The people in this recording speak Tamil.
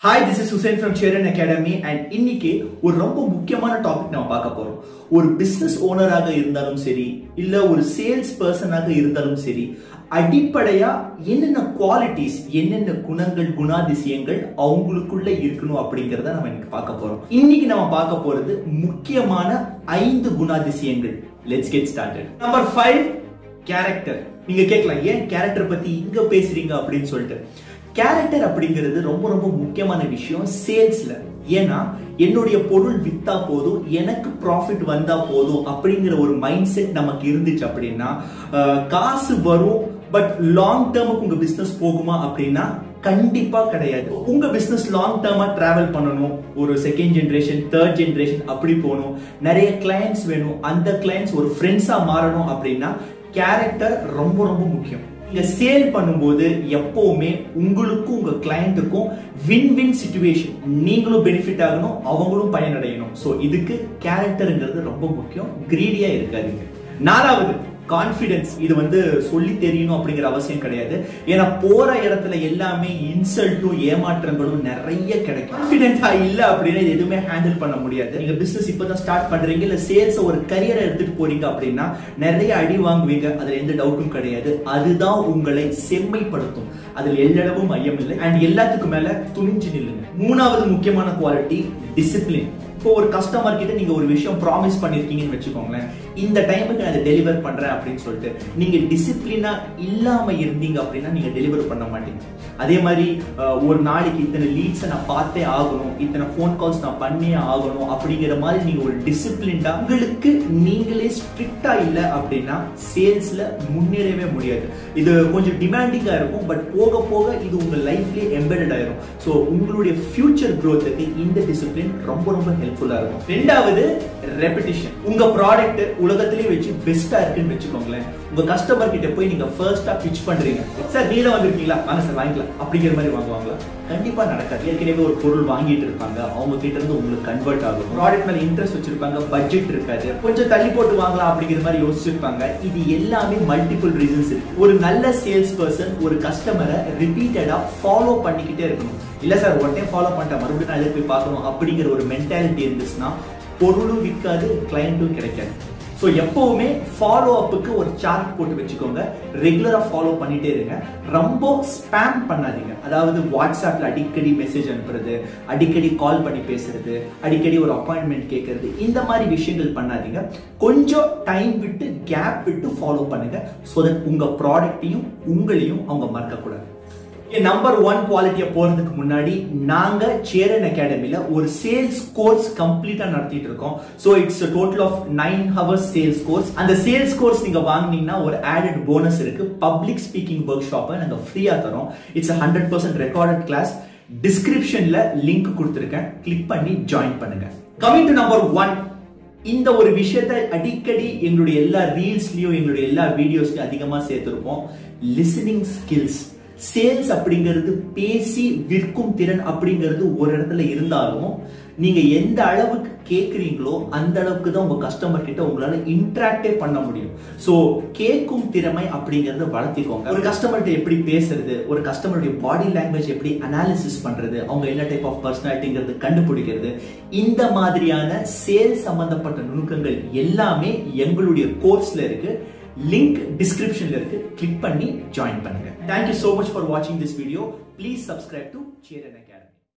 hi this is Hussain from Cheran academy and இன்னைக்கு ஒரு ரொம்ப முக்கியமான டாபிக் நம்ம பார்க்க போறோம் ஒரு பிசினஸ் ஓனராக இருந்தாலும் சரி இல்ல ஒரு சேல்ஸ் பர்சனாக இருந்தாலும் சரி அடிப்படையா என்னென்ன குவாலிட்டிஸ் என்னென்ன குணங்கள் குணாதிசயங்கள் அவங்களுக்குள்ள இருக்கணும் அப்படிங்கறத நம்ம இன்னைக்கு பார்க்க போறோம் இன்னைக்கு நம்ம பார்க்க போறது முக்கியமான ஐந்து குணாதிசயங்கள் let's get started number five character நீங்க கேட்கலாம் ஏன் கேரக்டர் பத்தி இங்க பேசுறீங்க அப்படின்னு சொல்லிட்டு கேரக்டர் அப்படிங்கிறது ரொம்ப ரொம்ப முக்கியமான விஷயம் சேல்ஸ்ல ஏன்னா என்னுடைய பொருள் வித்தா போதும் எனக்கு ப்ராஃபிட் வந்தா போதும் அப்படிங்கிற ஒரு மைண்ட் செட் நமக்கு இருந்துச்சு அப்படின்னா அஹ், காசு வரும் பட் லாங் டேர்முக்கு உங்க பிசினஸ் போகுமா அப்படின்னா கண்டிப்பா கிடையாது உங்க பிசினஸ் லாங் டேர்மா டிராவல் பண்ணணும் ஒரு செகண்ட் ஜெனரேஷன் தேர்ட் ஜெனரேஷன் அப்படி போகணும் நிறைய கிளையன்ஸ் வேணும் அந்த கிளையன்ஸ் ஒரு ஃப்ரெண்ட்ஸா மாறணும் அப்படின்னா கேரக்டர் ரொம்ப ரொம்ப முக்கியம் நீங்க சேல் பண்ணும்போது எப்பவுமே உங்களுக்கும் உங்க கிளையண்ட்டுக்கும் வின் வின் சுச்சுவேஷன் நீங்களும் பெனிஃபிட் ஆகணும் அவங்களும் பயனடையணும் ஸோ இதுக்கு கேரக்டருங்கிறது ரொம்ப முக்கியம் கிரீடியா இருக்காதீங்க நாலாவது கான்ஃபிடன்ஸ் இது வந்து சொல்லி தெரியணும் அப்படிங்கிற அவசியம் கிடையாது ஏன்னா போற இடத்துல எல்லாமே இன்சல்ட்டும் ஏமாற்றங்களும் நிறைய கிடைக்கும் கான்ஃபிடென்ட்டா இல்ல அப்படின்னா இது எதுவுமே ஹேண்டில் பண்ண முடியாது நீங்க பிசினஸ் இப்பதான் ஸ்டார்ட் பண்றீங்க இல்ல சேல்ஸ் ஒரு கரியரை எடுத்துட்டு போறீங்க அப்படின்னா நிறைய அடி வாங்குவீங்க அதுல எந்த டவுட்டும் கிடையாது அதுதான் உங்களை செம்மைப்படுத்தும் அதுல எல்லளவும் ஐயம் இல்லை அண்ட் எல்லாத்துக்கும் மேல துணிஞ்சு நில்லுங்க மூணாவது முக்கியமான குவாலிட்டி டிசிப்ளின் இப்போ ஒரு கஸ்டமர் கிட்ட நீங்க ஒரு விஷயம் ப்ராமிஸ் பண்ணிருக்கீங்கன்னு வச்சுக்கோங்களேன் இந்த டைமுக்கு நான் அதை டெலிவர் பண்றேன் அப்படின்னு சொல்லிட்டு நீங்க டிசிப்ளினா இல்லாம இருந்தீங்க அப்படின்னா நீங்க டெலிவர் பண்ண மாட்டீங்க அதே மாதிரி அஹ், ஒரு நாளைக்கு இத்தனை லீட்ஸை நான் பார்த்தே ஆகணும் இத்தனை ஃபோன் கால்ஸ் நான் பண்ணியே ஆகணும் அப்படிங்கிற மாதிரி நீங்க ஒரு டிசிப்ளின்டா உங்களுக்கு நீங்களே ஸ்ட்ரிக்டா இல்ல அப்படின்னா சேல்ஸ்ல முன்னேறவே முடியாது இது கொஞ்சம் டிமாண்டிங்கா இருக்கும் பட் போக போக இது உங்க லைஃப்லயே எம்பெடட் ஆயிரும் ஸோ உங்களுடைய ஃபியூச்சர் growth-க்கு இந்த டிசிப்ளின் ரொம்ப ரொம்ப ஹெல்ப்ஃபுல்லா இருக்கும் ரெண்டாவது ரெபிட்டிஷன் உங்க ப்ராடக்ட் உலகத்திலேயே வச்சு பெஸ்டா இருக்குன்னு வச்சுக்கோங்களேன் உங்க கஸ்டமர் கிட்ட போய் நீங்க ஃபர்ஸ்டா பிச் பண்றீங்க சார் நீல வந்திருக்கீங்களா வாங்க சார் வாங்கிக்கலாம் அப்படிங்கிற மாதிரி வாங்குவாங்களா கண்டிப்பா நடக்காது ஏற்கனவே ஒரு பொருள் வாங்கிட்டு இருப்பாங்க அவங்க கிட்ட இருந்து உங்களுக்கு கன்வெர்ட் ஆகும் ப்ராடக்ட் மேல இன்ட்ரெஸ்ட் வச்சிருப்பாங்க பட்ஜெட் இருக்காது கொஞ்சம் தள்ளி போட்டு வாங்கலாம் அப்படிங்கிற மாதிரி யோசிச்சிருப்பாங்க இது எல்லாமே மல்டிபிள் ரீசன்ஸ் இருக்கு ஒரு நல்ல சேல்ஸ் பர்சன் ஒரு கஸ்டமரை ரிப்பீட்டடா ஃபாலோ பண்ணிக்கிட்டே இருக்கணும் இல்ல சார் உடனே ஃபாலோ பண்ணிட்டேன் மறுபடியும் நான் இதை போய் பார்க்கணும் அப்படிங்கிற ஒரு மென்டாலிட்டி இருந்துச்சுன்னா பொருளும் விற்காது கிளையண்ட்டும் கிடைக்காது ஸோ எப்பவுமே ஃபாலோ அப்புக்கு ஒரு சார்ட் போட்டு வச்சுக்கோங்க ரெகுலராக ஃபாலோ பண்ணிட்டே இருங்க ரொம்ப ஸ்பேம் பண்ணாதீங்க அதாவது வாட்ஸ்அப்ல அடிக்கடி மெசேஜ் அனுப்புறது அடிக்கடி கால் பண்ணி பேசுறது அடிக்கடி ஒரு அப்பாயின்மெண்ட் கேட்கறது இந்த மாதிரி விஷயங்கள் பண்ணாதீங்க கொஞ்சம் டைம் விட்டு கேப் விட்டு ஃபாலோ பண்ணுங்க ஸோ தட் உங்க ப்ராடக்ட்டையும் உங்களையும் அவங்க மறக்கக்கூடாது நம்பர் ஒன் குவாலிட்டியை போறதுக்கு முன்னாடி நாங்க சேரன் அகாடமில ஒரு சேல்ஸ் கோர்ஸ் கம்ப்ளீட்டா நடத்திட்டு இருக்கோம் so it's total of nine hours sales course அந்த சேல்ஸ் கோர்ஸ் நீங்க வாங்குனீங்கன்னா ஒரு ஆடட் போனஸ் இருக்கு பப்ளிக் ஸ்பீக்கிங் ஒர்க் ஷாப்பை நாங்க ஃப்ரீயா தரோம் it's hundred percent recorded class டிஸ்கிரிப்ஷன்ல லிங்க் கொடுத்துருக்கேன் கிளிக் பண்ணி ஜாயின் பண்ணுங்க கமிங் டு நம்பர் ஒன் இந்த ஒரு விஷயத்தை அடிக்கடி எங்களுடைய எல்லா ரீல்ஸ்லயும் எங்களுடைய எல்லா வீடியோஸ்லயும் அதிகமா சேர்த்திருப்போம் லிசனிங் ஸ்கில்ஸ் சேல்ஸ் அப்படிங்கிறது பேசி விற்கும் திறன் அப்படிங்கிறது ஒரு இடத்துல இருந்தாலும் நீங்க எந்த அளவுக்கு கேக்குறீங்களோ அந்த அளவுக்கு தான் உங்க கஸ்டமர் கிட்ட உங்களால இன்ட்ராக்டே பண்ண முடியும் சோ கேட்கும் திறமை அப்படிங்கறத வளர்த்திக்கோங்க ஒரு கஸ்டமர்கிட்ட எப்படி பேசுறது ஒரு கஸ்டமருடைய பாடி லாங்குவேஜ் எப்படி அனாலிசிஸ் பண்றது அவங்க என்ன டைப் ஆஃப் பர்சனாலிட்டிங்கிறது கண்டுபிடிக்கிறது இந்த மாதிரியான சேல்ஸ் சம்பந்தப்பட்ட நுணுக்கங்கள் எல்லாமே எங்களுடைய கோர்ஸ்ல இருக்கு லிங்க் டிஸ்கிரிப்ஷன்ல இருக்கு கிளிக் பண்ணி ஜாயின் பண்ணுங்க தேங்க்யூ so much ஃபார் வாட்சிங் this video please subscribe to Cheran academy